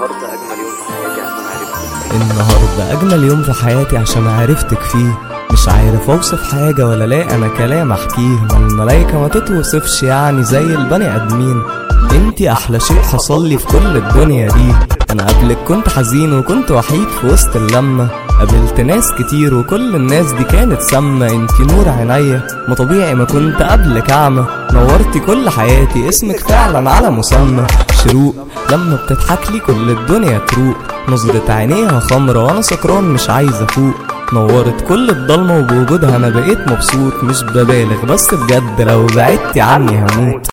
النهارده اجمل يوم في حياتي عشان عرفتك النهاردة أجمل يوم في حياتي عشان عرفتك فيه مش عارف أوصف حاجة ولا لاقي أنا كلام أحكيه ما الملايكة ما تتوصفش يعني زي البني آدمين انتي أحلى شيء حصل لي في كل الدنيا دي أنا قبلك كنت حزين وكنت وحيد في وسط اللمة قابلت ناس كتير وكل الناس دي كانت سامة انتي نور عينيا ما طبيعي ما كنت قبلك أعمى نورتي كل حياتي اسمك فعلا على مسمى شروق لما بتضحك لي كل الدنيا تروق نظرة عينيها خمرة وانا سكران مش عايز افوق نورت كل الضلمة وبوجودها انا بقيت مبسوط مش ببالغ بس بجد لو بعدتي عني هموت